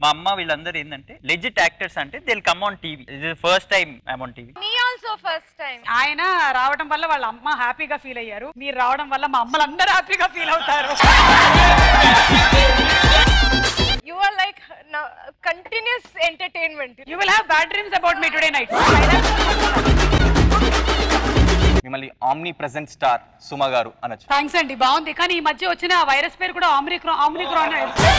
మా అమ్మ వీళ్ళందరూ ఏంటంటే లెజిట్ యాక్టర్స్ అంటే దే కమ్ ఆన్ టీవీ ఇది first time I'm on TV me also first time ఆయన రావడం వల్ల వాళ్ళ అమ్మ హ్యాపీగా ఫీల్ అయ్యారు మీరు రావడం వల్ల మా అమ్మలందరూ హ్యాపీగా ఫీల్ అవుతారు you are like continuous entertainment you will have bad dreams about me today night మిమ్మల్ని omnipresent star Suma garu అనొచ్చు థ్యాంక్స్ అండి బాగుంది కానీ ఈ మధ్య వచ్చిన వైరస్ పేరు కూడా ఆమ్రిక్రో ఆమ్రిక్రాన్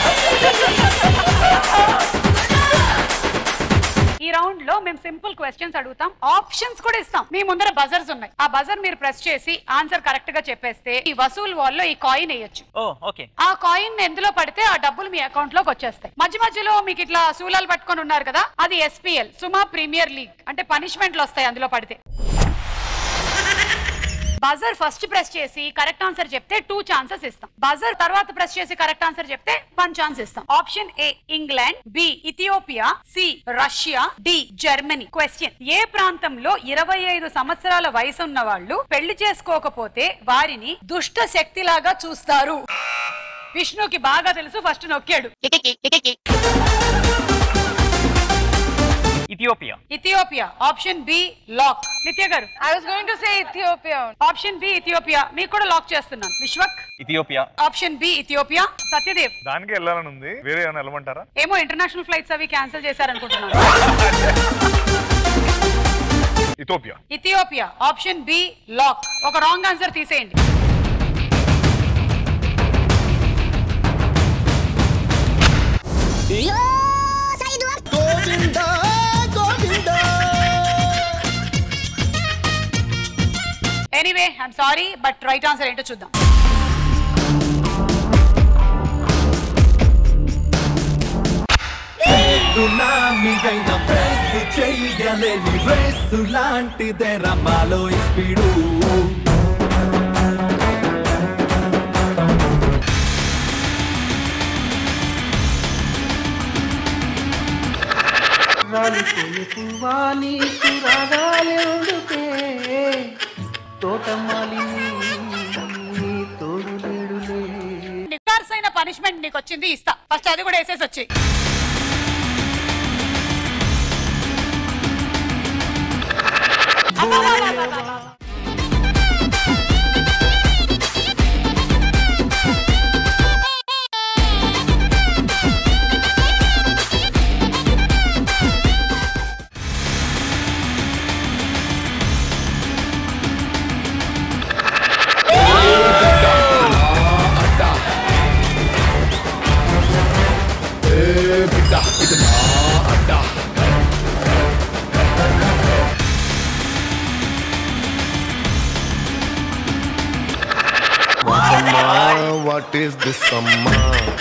ఈ రౌండ్ లో మేము సింపుల్ క్వశ్చన్స్ అడుగుతాం ఆప్షన్స్ కూడా ఇస్తాం మీ ముందర బజర్స్ ఉన్నాయి ఆ బజర్ మీరు ప్రెస్ చేసి ఆన్సర్ కరెక్ట్ గా చెప్పేస్తే ఈ వసూల్ వాల్ లో ఈ కాయిన్ వేయొచ్చు ఓ ఓకే ఆ కాయిన్ ఎందులో పడితే ఆ డబ్బులు మీ అకౌంట్ లోకి వచ్చేస్తాయి మధ్య మధ్యలో మీకు ఇట్లా శూలాలు పట్టుకొని ఉన్నారు కదా అది ఎస్పీఎల్ సుమా ప్రీమియర్ లీగ్ అంటే పనిష్మెంట్లు వస్తాయి అందులో పడితే బజర్ ఫస్ట్ ప్రెస్ చేసి కరెక్ట్ ఆన్సర్ చెప్తే టూ ఛాన్సెస్ ఇస్తాం బజర్ తర్వాత ప్రెస్ చేసి కరెక్ట్ ఆన్సర్ చెప్తే వన్ ఛాన్స్ ఇస్తాం option A England B Ethiopia C Russia D Germany question ఏ ప్రాంతంలో ఇరవై ఐదు సంవత్సరాల వయసు ఉన్న వాళ్ళు పెళ్లి చేసుకోకపోతే వారిని దుష్ట శక్తిలాగా చూస్తారు విష్ణుకి బాగా తెలుసు ఫస్ట్ నొక్కాడు Ethiopia Ethiopia option B lock Nithya garu I was going to say Ethiopia option B Ethiopia మీకు కూడా లాక్ చేస్తున్నాను Vishwak Ethiopia option B Ethiopia Satyadev దానికి వెళ్ళాలని ఉంది వేరే ఏమైనా వెళ్ళమంటారా ఏమో ఇంటర్నేషనల్ ఫ్లైట్స్ అవి క్యాన్సిల్ చేశారనుకుంటున్నాను Ethiopia Ethiopia option B lock ఒక రాంగ్ ఆన్సర్ తీసేయండి anyway I'm sorry but right answer ఏంటో చూద్దాం సునామీగైన ప్రెస్ చెయ్యలేని రేసు లాంటిదే రమాలో ఈ స్పీడు రాలిపోయే పువ్వా నీకు రాగాలెందుకే తోటమాలిని నీ తోడు లేడులే నిఖార్సైన పనిష్మెంట్ నీకు వచ్చింది ఇస్తా ఫస్ట్ అది కూడా వేసేసి వచ్చి What what is this summer?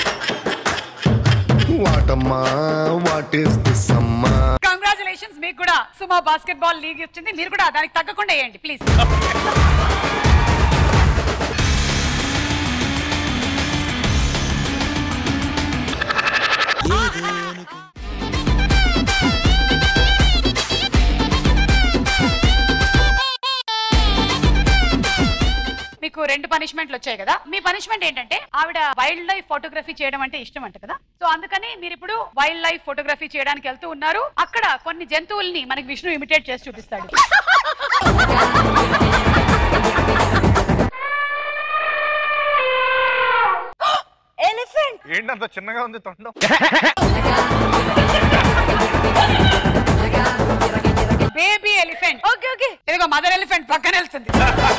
What amma, what is this summer? Congratulations మీకు కూడా సుమా బాస్కెట్ బాల్ లీగ్ వచ్చింది మీరు కూడా దానికి తగ్గకుండా వేయండి ప్లీజ్ మీకు రెండు పనిష్మెంట్లు వచ్చాయి కదా మీ పనిష్మెంట్ ఏంటంటే ఆవిడ వైల్డ్ లైఫ్ ఫోటోగ్రఫీ చేయడం అంటే ఇష్టం అంట కదా సో అందుకని మీరు ఇప్పుడు వైల్డ్ లైఫ్ ఫోటోగ్రఫీ చేయడానికి వెళ్తూ ఉన్నారు అక్కడ కొన్ని జంతువుల్ని మనకి విష్ణు ఇమిటేట్ చేసి చూపిస్తాడు ఎలిఫెంట్ ఏంటంత చిన్నగా ఉంది తొండం బేబీ ఎలిఫెంట్ ఓకే ఓకే ఇదిగో మదర్ ఎలిఫెంట్ పక్కన వెళ్తుంది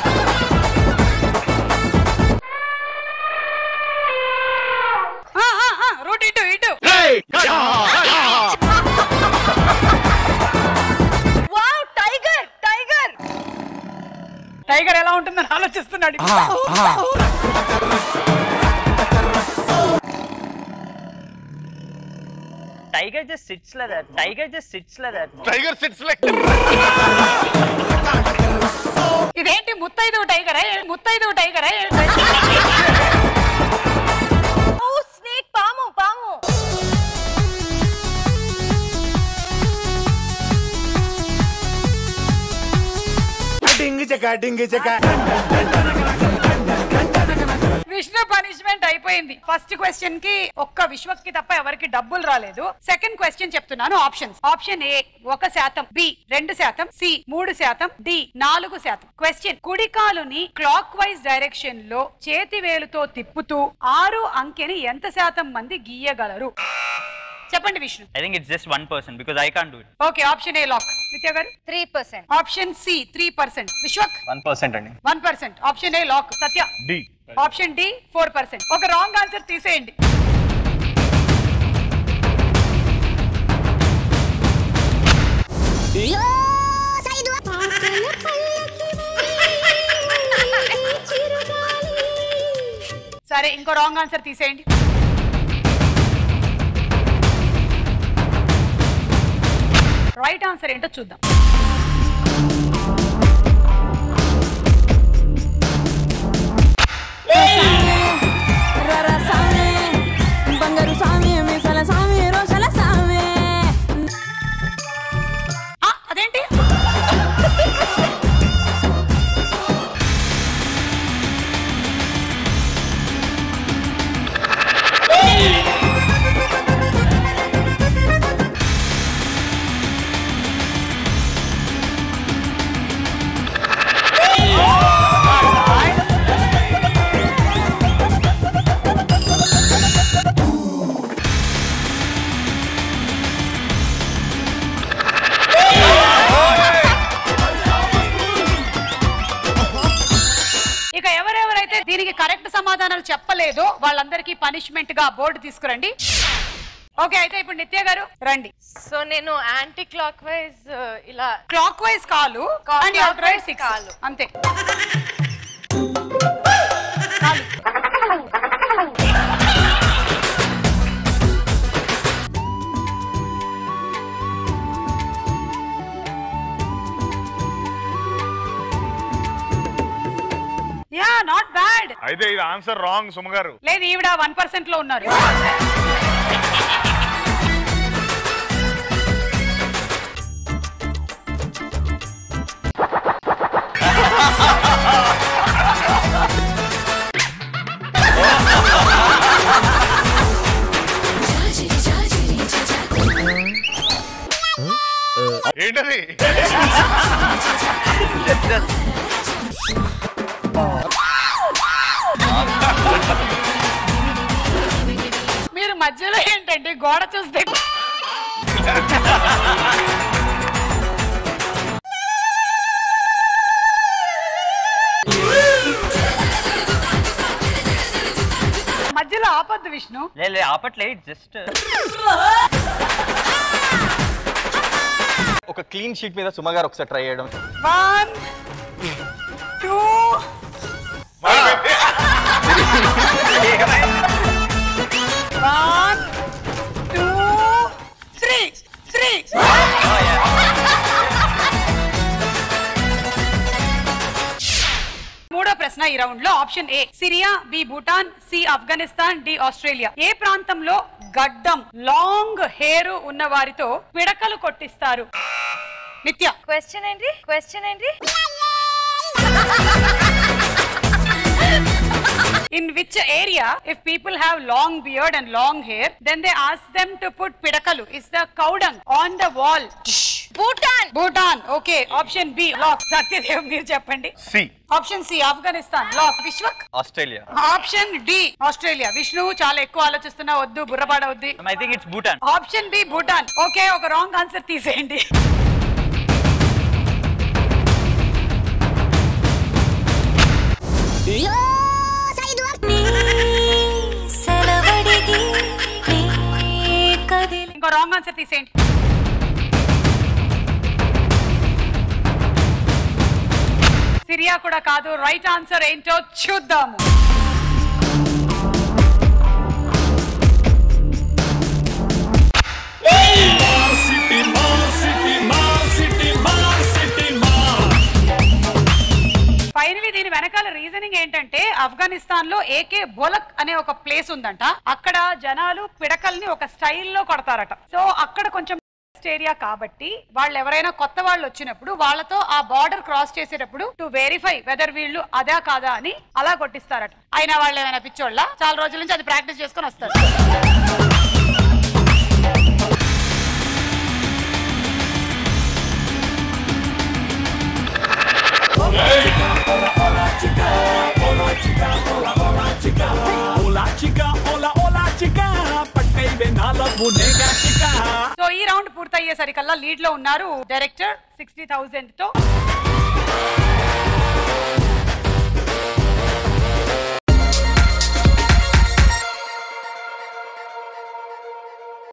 రూట్ ఇటు ఇటు వావ్ టైగర్ టైగర్ టైగర్ ఎలా ఉంటుందని ఆలోచిస్తున్నాడు tiger just sits like that tiger just sits like that tiger sits like ఇదేంటి ముత్తైదు టైగరా ముత్తైదు టైగరా ఓ స్నేక్ పాము పాము డింగి చెక డింగి చెక విష్ణు పనిష్మెంట్ అయిపోయింది ఫస్ట్ క్వశ్చన్ కి ఒక్క విశ్వక్ కి తప్ప ఎవరికి డబ్బులు రాలేదు సెకండ్ క్వశ్చన్ చెప్తున్నాను ఆప్షన్స్ ఆప్షన్ ఏ ఒక శాతం బి రెండు శాతం సి మూడు శాతం డి నాలుగు శాతం క్వశ్చన్ కుడి కాలుని క్లాక్ వైజ్ డైరెక్షన్ లో చేతి వేలుతో తిప్పుతూ ఆరు అంకెని ఎంత శాతం మంది గీయగలరు చెప్పండి Vishnu I think it's just one person because I can do it okay option A lock Nithya garu three percent option C three percent Vishwak one percent అండి one percent option A lock Satya D option D four percent ఒక wrong answer తీసేయండి సరే ఇంకో wrong answer తీసేయండి right answer ఏంటో చూద్దాం బంగారు సామి మీసాల సామి రోషాల సామి ఆ, అదేంటి ఇక ఎవరెవరైతే దీనికి కరెక్ట్ సమాధానాలు చెప్పలేదో వాళ్ళందరికీ పనిష్మెంట్ గా బోర్డు తీసుకురండి ఓకే అయితే ఇప్పుడు నిత్య గారు రండి సో నేను యాంటీ క్లాక్ వైజ్ ఇలా క్లాక్ వైజ్ కాలు Clock and out right wise six కాలు. అంతే కాలు. యా నాట్ బ్యాడ్ అయితే ఇది ఆన్సర్ రాంగ్ సుమగారు లేదు ఈవిడ వన్ పర్సెంట్ లో ఉన్నారు ఏంటది మీరు మధ్యలో ఏంటండి గోడ చూస్తే మధ్యలో ఆపద్దు విష్ణు లే ఆపట్లే జస్ట్ ఒక క్లీన్ షీట్ మీద సుమ గారు ఒకసారి ట్రై చేయడం one two one two three three మూడో ప్రశ్న ఈ రౌండ్ లో option A Syria B Bhutan C Afghanistan D Australia ఏ ప్రాంతంలో గడ్డం లాంగ్ హెయిర్ ఉన్న వారితో పిడకలు కొట్టిస్తారు నిత్య క్వశ్చన్ ఏంటి క్వశ్చన్ ఏంటి In which area, if people have long beard and long hair, then they ask them to put pidakalu, is the cow dung, on the wall. Bhutan Bhutan, okay. Option B, lock. Satyadev మీరు చెప్పండి C option C Afghanistan lock Vishwak Australia option D Australia Vishnu చాలా ఎక్కువ ఆలోచిస్తున్నా వద్దు బుర్రపాడవద్దు I think it's Bhutan option B Bhutan okay ఒక wrong answer తీసేయండి ఇంకో రాంగ్ ఆన్సర్ తీసేయండి సిరియా కూడా కాదు రైట్ ఆన్సర్ ఏంటో చూద్దాము ఫైనలీ దీని వెనకాల రీజనింగ్ ఏంటంటే ఆఫ్ఘనిస్తాన్ లో ఏకే బోలక్ అనే ఒక ప్లేస్ ఉందంట అక్కడ జనాలు పిడకల్ని ఒక స్టైల్లో కొడతారట సో అక్కడ కొంచెం ఫెన్స్డ్ ఏరియా కాబట్టి వాళ్ళు ఎవరైనా కొత్త వాళ్ళు వచ్చినప్పుడు వాళ్ళతో ఆ బార్డర్ క్రాస్ చేసేటప్పుడు టు వెరిఫై వెదర్ వీళ్ళు అదా కాదా అని అలా కొట్టిస్తారట అయినా వాళ్ళు ఏమైనా పిచ్చోళ్ళ చాలా రోజుల నుంచి అది ప్రాక్టీస్ చేసుకొని వస్తారు సో ఈ రౌండ్ పూర్తయ్యేసరికల్లా లీడ్ లో ఉన్నారు డైరెక్టర్ సిక్స్టీ థౌసండ్ తో